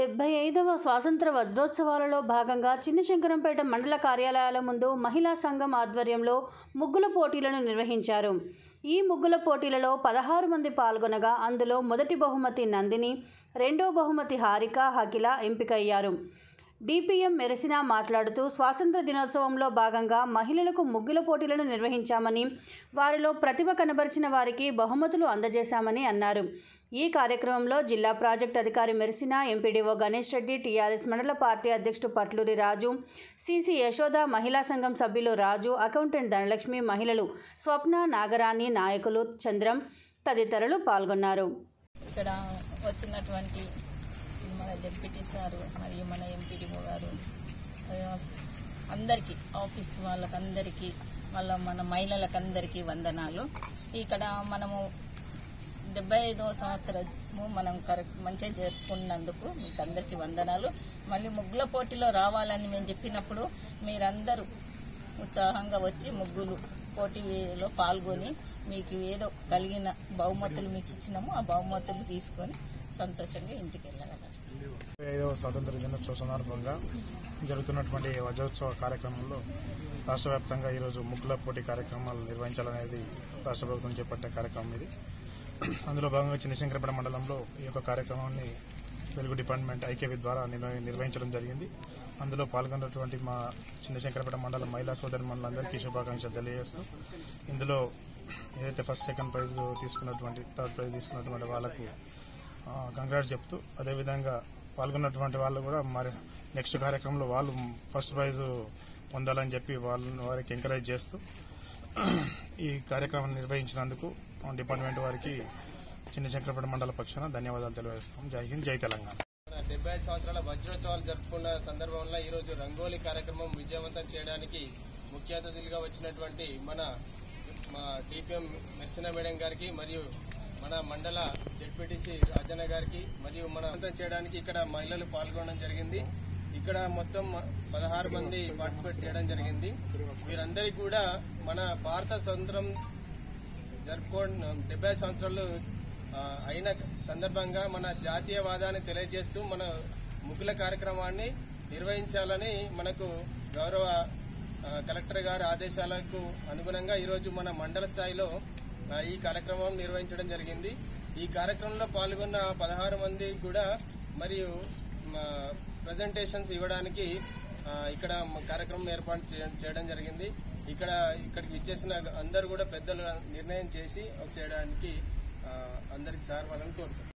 డెబ్బై ఐదవ స్వాతంత్ర వజ్రోత్సవాలలో భాగంగా చిన్నశంకరంపేట మండల కార్యాలయాల ముందు మహిళా సంఘం ఆధ్వర్యంలో ముగ్గుల పోటీలను నిర్వహించారు ఈ ముగ్గుల పోటీలలో పదహారు మంది పాల్గొనగా అందులో మొదటి బహుమతి నందిని రెండో బహుమతి హారిక హకిల ఎంపికయ్యారు డిపిఎం మెరసినా మాట్లాడుతూ స్వాతంత్ర దినోత్సవంలో భాగంగా మహిళలకు ముగ్గుల పోటీలను నిర్వహించామని వారిలో ప్రతిభ కనబరిచిన వారికి బహుమతులు అందజేశామని అన్నారు ఈ కార్యక్రమంలో జిల్లా ప్రాజెక్ట్ అధికారి మెరిసిన ఎంపీడీఓ గణేష్ రెడ్డి టీఆర్ఎస్ మండల పార్టీ అధ్యక్షుడు పట్లూరి రాజు సిసి యశోద మహిళా సంఘం సభ్యులు రాజు అకౌంటెంట్ ధనలక్ష్మి మహిళలు స్వప్న నాగరాణి నాయకులు చంద్రం తదితరులు పాల్గొన్నారు ఇక్కడ వచ్చినటువంటి మన డిప్యూటీ సారు మరియు మన ఎంపీడీఓ గారు ఆ, అందరికీ ఆఫీస్ వాళ్ళకందరికీ వాళ్ళ మన మహిళలకందరికీ వందనాలు ఇక్కడ మనము డెబ్బై ఐదవ సంవత్సరము మనం కరెక్ట్ మంచిగా జరుపుకున్నందుకు మీకు అందరికీ వందనాలు మళ్ళీ ముగ్గుల పోటీలో రావాలని మేము చెప్పినప్పుడు మీరందరూ ఉత్సాహంగా వచ్చి ముగ్గులు పోటీలో పాల్గొని మీకు ఏదో కలిగిన బహుమతులు మీకు ఇచ్చినాము ఆ బహుమతులు తీసుకొని సంతోషంగా ఇంటికి వెళ్ళగలరు ఐదవ స్వాతంత్ర దినోత్సవ సందర్భంగా జరుగుతున్నటువంటి వజ్రోత్సవ కార్యక్రమంలో రాష్ట్ర వ్యాప్తంగా ఈరోజు ముగ్గుల పోటీ కార్యక్రమాలు నిర్వహించాలనేది రాష్ట్ర ప్రభుత్వం చేపట్టే కార్యక్రమం ఇది అందులో భాగంగా చిన్నశంకరపేట మండలంలో ఈ యొక్క కార్యక్రమాన్ని వెలుగు డిపార్ట్మెంట్ ఐకేవి ద్వారా నిర్వ- నిర్వహించడం జరిగింది అందులో పాల్గొన్నటువంటి మా చిన్నశంకరపేట మండలం మహిళా సోదరి మండలందరికీ శుభాకాంక్షలు తెలియజేస్తూ ఇందులో ఏదైతే ఫస్ట్ సెకండ్ ప్రైజ్ తీసుకున్నటువంటి థర్డ్ ప్రైజ్ తీసుకున్నటువంటి వాళ్ళకు కంగ్రాట్స్ చెప్తూ అదేవిధంగా పాల్గొన్నటువంటి వాళ్ళు కూడా మరి నెక్స్ట్ కార్యక్రమంలో వాళ్ళు ఫస్ట్ ప్రైజ్ పొందాలని చెప్పి వాళ్ళని వారికి ఎంకరేజ్ చేస్తూ ఈ కార్యక్రమం నిర్వహించినందుకు మా డిపార్ట్మెంట్ వారికి చిన్న శంకరపేట మండల పక్షాన ధన్యవాదాలు తెలియజేస్తాం జై హింద్ జై తెలంగాణ మన డెబ్బై ఐదు సంవత్సరాల వజ్రోత్సవాలు జరుపుకున్న సందర్భంలో ఈరోజు రంగోలీ కార్యక్రమం విజయవంతం చేయడానికి ముఖ్య అతిథులుగా వచ్చినటువంటి మన మా డిపిఎం మెర్సిన మేడం గారికి మరియు మన మండల జెడ్పీటీసీ రాజన్న గారికి మరియు మన విజయవంతం చేయడానికి ఇక్కడ మహిళలు పాల్గొనడం జరిగింది ఇక్కడ మొత్తం పదహారు మంది పార్టిసిపేట్ చేయడం జరిగింది వీరందరికీ కూడా మన భారత స్వతంత్రం జరుపుకో డెబ్బై సంవత్సరాలు ఆ, అయిన సందర్భంగా మన జాతీయవాదాన్ని తెలియజేస్తూ మన ముగ్గుల కార్యక్రమాన్ని నిర్వహించాలని మనకు గౌరవ ఆ, కలెక్టర్ గారి ఆదేశాలకు అనుగుణంగా ఈరోజు మన మండల స్థాయిలో ఆ, ఈ కార్యక్రమం నిర్వహించడం జరిగింది ఈ కార్యక్రమంలో పాల్గొన్న పదహారు మంది కూడా మరియు ప్రజెంటేషన్స్ ఇవ్వడానికి ఆ, ఇక్కడ మ- కార్యక్రమం ఏర్పాటు చేయ- చేయడం జరిగింది ఇక్కడ ఇక్కడికి ఇచ్చేసిన అందరూ కూడా పెద్దలు నిర్ణయం చేసి చేయడానికి ఆ, అందరికి సార్ వాళ్ళని కోరుకుంటున్నాను